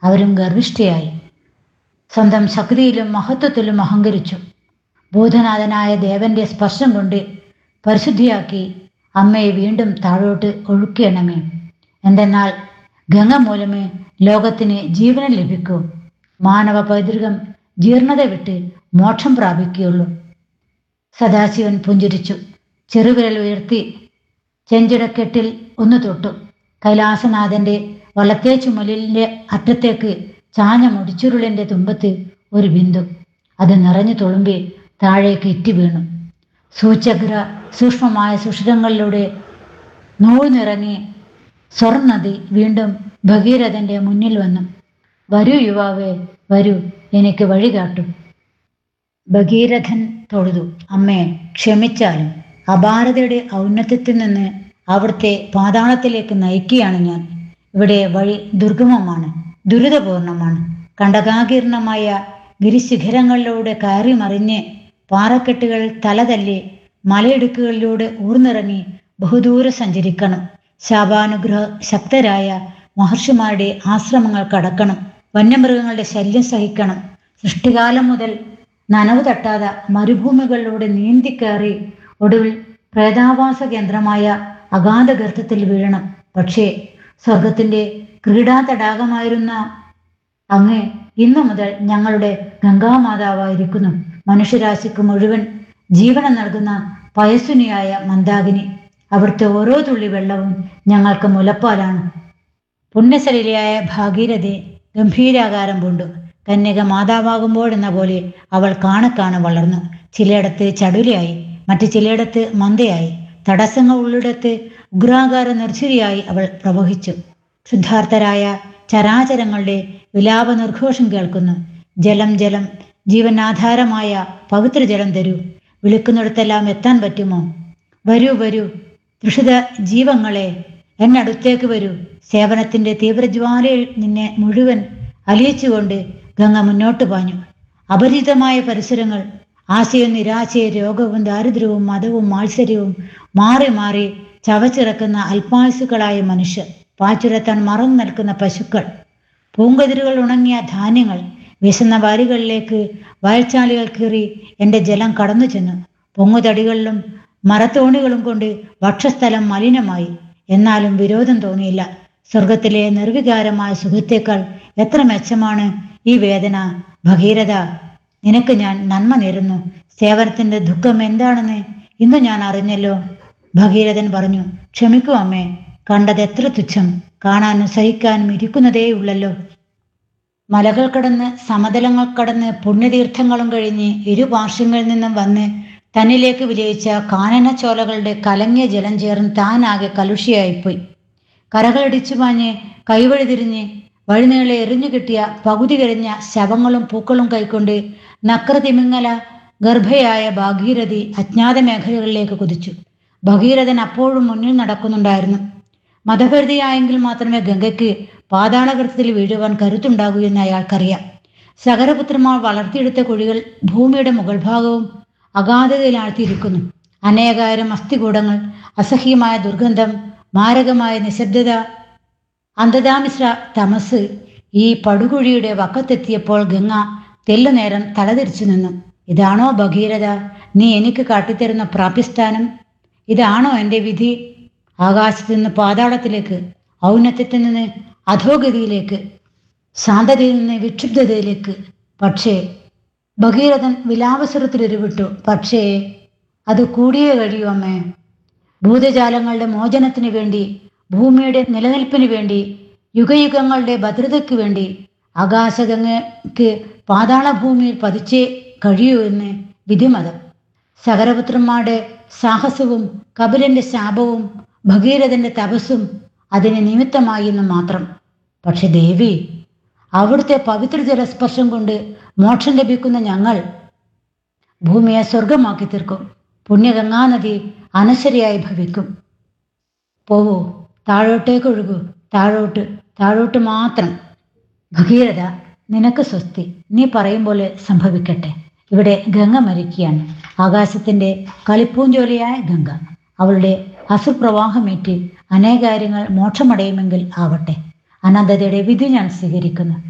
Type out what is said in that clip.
അവരും ഗർവിഷ്ഠയായി സ്വന്തം ശക്തിയിലും മഹത്വത്തിലും അഹങ്കരിച്ചു ഭൂതനാഥനായ ദേവന്റെ സ്പർശം കൊണ്ട് പരിശുദ്ധിയാക്കി അമ്മയെ വീണ്ടും താഴോട്ട് ഒഴുക്കിയണമേ എന്തെന്നാൽ ഗംഗ മൂലമേ ലോകത്തിന് ജീവനം ലഭിക്കൂ മാനവ പൈതൃകം ജീർണത വിട്ട് മോക്ഷം പ്രാപിക്കുകയുള്ളൂ സദാശിവൻ പുഞ്ചിരിച്ചു ചെറുവിരൽ ഉയർത്തി ചെഞ്ചിടക്കെട്ടിൽ ഒന്ന് തൊട്ടു കൈലാസനാഥന്റെ വലത്തേ ചുമലിന്റെ അറ്റത്തേക്ക് ചാഞ്ഞ മുടിച്ചുരുളിന്റെ തുമ്പത്ത് ഒരു ബിന്ദു അത് നിറഞ്ഞു തുളുമ്പി താഴേക്ക് ഇറ്റി വീണു സൂചഗ്ര സൂക്ഷ്മമായ സുഷിരങ്ങളിലൂടെ നൂഴ്ന്നിറങ്ങി സ്വർണ്ണതി വീണ്ടും ഭഗീരഥന്റെ മുന്നിൽ വന്നു വരൂ യുവാവേ വരൂ എനിക്ക് വഴി കാട്ടും ഭഗീരഥൻ തൊഴുതു അമ്മേ ക്ഷമിച്ചാലും അപാരതയുടെ ഔന്നത്യത്തിൽ നിന്ന് അവിടുത്തെ പാതാളത്തിലേക്ക് നയിക്കുകയാണ് ഞാൻ ഇവിടെ വഴി ദുർഗമമാണ് ദുരിതപൂർണമാണ് കണ്ടകാകീർണമായ ഗിരിശിഖരങ്ങളിലൂടെ കയറി മറിഞ്ഞ് പാറക്കെട്ടുകൾ തലതല്ലി മലയിടുക്കുകളിലൂടെ ഊർന്നിറങ്ങി ബഹുദൂരം സഞ്ചരിക്കണം ശാപാനുഗ്രഹ ശക്തരായ മഹർഷിമാരുടെ ആശ്രമങ്ങൾ കടക്കണം വന്യമൃഗങ്ങളുടെ ശല്യം സഹിക്കണം സൃഷ്ടികാലം മുതൽ നനവ് തട്ടാതെ മരുഭൂമികളിലൂടെ നീന്തിക്കയറി ഒടുവിൽ പ്രേതാവാസ കേന്ദ്രമായ അഗാധ ഗർത്തത്തിൽ വീഴണം പക്ഷേ സ്വർഗത്തിന്റെ ക്രീഡാ തടാകമായിരുന്ന അങ്ങ് ഇന്നു മുതൽ ഞങ്ങളുടെ ഗംഗാമാതാവായിരിക്കുന്നു മനുഷ്യരാശിക്ക് മുഴുവൻ ജീവനം നൽകുന്ന പയസ്സുനിയായ മന്ദാകിനി അവിടുത്തെ ഓരോ തുള്ളി വെള്ളവും ഞങ്ങൾക്ക് മുലപ്പാലാണ് പുണ്യസലിലയായ ഭാഗീരഥി ഗംഭീരാകാരം പൂണ്ടു കന്യക മാതാവാകുമ്പോഴെന്ന പോലെ അവൾ കാണക്കാണ് വളർന്നു ചിലയിടത്ത് ചടുലയായി മറ്റു ചിലയിടത്ത് മന്ദയായി തടസ്സങ്ങൾ ഉള്ളിടത്ത് ഉഗ്രാകാര നിർച്ചുരിയായി അവൾ പ്രവഹിച്ചു ശുദ്ധാർത്ഥരായ ചരാചരങ്ങളുടെ വിലാപ നിർഘോഷം കേൾക്കുന്നു ജലം ജലം ജീവനാധാരമായ പവിത്രജലം തരൂ വിളിക്കുന്നിടത്തെല്ലാം എത്താൻ പറ്റുമോ വരൂ വരൂ തൃഷിത ജീവങ്ങളെ എന്നടുത്തേക്ക് വരൂ സേവനത്തിന്റെ തീവ്രജ്വാലയിൽ നിന്നെ മുഴുവൻ അലിയിച്ചുകൊണ്ട് ഗംഗ മുന്നോട്ട് പാഞ്ഞു അപരിചിതമായ പരിസരങ്ങൾ ആശയവും നിരാശയും രോഗവും ദാരിദ്ര്യവും മതവും മാത്സര്യവും മാറി മാറി ചവച്ചിറക്കുന്ന അല്പായുസുകളായ മനുഷ്യർ പാച്ചുരത്താൻ മറന്നു നിൽക്കുന്ന പശുക്കൾ പൂങ്കതിരുകൾ ഉണങ്ങിയ ധാന്യങ്ങൾ വിശന്ന വാരികളിലേക്ക് വയൽച്ചാലുകൾ കീറി എൻ്റെ ജലം കടന്നു ചെന്നു പൊങ്ങുതടികളിലും മരത്തോണികളും കൊണ്ട് വക്ഷസ്ഥലം മലിനമായി എന്നാലും വിരോധം തോന്നിയില്ല സ്വർഗത്തിലെ നിർവികാരമായ സുഖത്തേക്കാൾ എത്ര മെച്ചമാണ് ഈ വേദന ഭഗീരഥ നിനക്ക് ഞാൻ നന്മ നേരുന്നു സേവനത്തിന്റെ ദുഃഖം എന്താണെന്ന് ഇന്ന് ഞാൻ അറിഞ്ഞല്ലോ ഭഗീരഥൻ പറഞ്ഞു ക്ഷമിക്കൂ അമ്മേ കണ്ടത് എത്ര തുച്ഛം കാണാനും സഹിക്കാനും ഇരിക്കുന്നതേയുള്ളല്ലോ മലകൾ കടന്ന് സമതലങ്ങൾ കടന്ന് പുണ്യതീർത്ഥങ്ങളും കഴിഞ്ഞ് ഇരുപാർശ്വങ്ങളിൽ നിന്നും വന്ന് തന്നിലേക്ക് വിജയിച്ച കാനനച്ചോലകളുടെ കലങ്ങിയ ജലം ചേർന്ന് താനാകെ കലുഷിയായിപ്പോയി കരകളിടിച്ചു പാഞ്ഞ് കൈവഴി തിരിഞ്ഞ് വഴിനീളെ എറിഞ്ഞു കിട്ടിയ പകുതി കഴിഞ്ഞ ശവങ്ങളും പൂക്കളും കൈക്കൊണ്ട് നക്രതിമിങ്ങല ഗർഭയായ ഭാഗീരഥി അജ്ഞാത മേഖലകളിലേക്ക് കുതിച്ചു ഭഗീരഥൻ അപ്പോഴും മുന്നിൽ നടക്കുന്നുണ്ടായിരുന്നു മതപരിധിയായെങ്കിൽ മാത്രമേ ഗംഗയ്ക്ക് പാതാളകൃത്യത്തിൽ വീഴുവാൻ കരുത്തുണ്ടാകൂ എന്ന് അയാൾക്കറിയാം സകരപുത്രന്മാർ വളർത്തിയെടുത്ത കുഴികൾ ഭൂമിയുടെ മുകൾ ഭാഗവും അഗാധതയിലാഴ്ത്തിയിരിക്കുന്നു അനേകായിരം അസ്ഥികൂടങ്ങൾ അസഹ്യമായ ദുർഗന്ധം മാരകമായ നിശബ്ദത അന്ധതാമിശ്ര തമസ് ഈ പടുകുഴിയുടെ വക്കത്തെത്തിയപ്പോൾ ഗംഗ തെല്ലുനേരം തലതിരിച്ചു നിന്നു ഇതാണോ ഭഗീരഥ നീ എനിക്ക് കാട്ടിത്തരുന്ന പ്രാപ്യസ്ഥാനം ഇതാണോ എൻ്റെ വിധി ആകാശത്ത് നിന്ന് പാതാളത്തിലേക്ക് ഔന്നത്യത്തിൽ നിന്ന് അധോഗതിയിലേക്ക് ശാന്തതയിൽ നിന്ന് വിക്ഷുബ്ധതയിലേക്ക് പക്ഷേ ഭഗീരഥൻ വിലാപസ്വരത്തിൽ ഉരുവിട്ടു പക്ഷേ അത് കൂടിയേ കഴിയൂ അമ്മേ ഭൂതജാലങ്ങളുടെ മോചനത്തിന് വേണ്ടി ഭൂമിയുടെ നിലനിൽപ്പിന് വേണ്ടി യുഗയുഗങ്ങളുടെ ഭദ്രതയ്ക്ക് വേണ്ടി ആകാശഗംഗയ്ക്ക് പാതാളഭൂമിയിൽ പതിച്ചേ കഴിയൂ എന്ന് വിധിമതം സകരപുത്രന്മാരുടെ സാഹസവും കപിലന്റെ ശാപവും ഭഗീരഥന്റെ തപസ്സും അതിന് നിമിത്തമായി എന്ന് മാത്രം പക്ഷെ ദേവി അവിടുത്തെ പവിത്ര ജലസ്പർശം കൊണ്ട് മോക്ഷം ലഭിക്കുന്ന ഞങ്ങൾ ഭൂമിയെ സ്വർഗമാക്കി തീർക്കും പുണ്യഗംഗാനദി അനശ്വരയായി ഭവിക്കും പോവൂ താഴോട്ടേക്ക് ഒഴുകൂ താഴോട്ട് താഴോട്ട് മാത്രം ഭഗീരഥ നിനക്ക് സ്വസ്തി നീ പറയും പോലെ സംഭവിക്കട്ടെ ഇവിടെ ഗംഗ മരിക്കുകയാണ് ആകാശത്തിന്റെ കളിപ്പൂഞ്ചോലിയായ ഗംഗ അവളുടെ അസുപ്രവാഹമേറ്റ് അനേകാര്യങ്ങൾ മോക്ഷമടയുമെങ്കിൽ ആവട്ടെ അനന്തതയുടെ വിധി ഞാൻ സ്വീകരിക്കുന്നു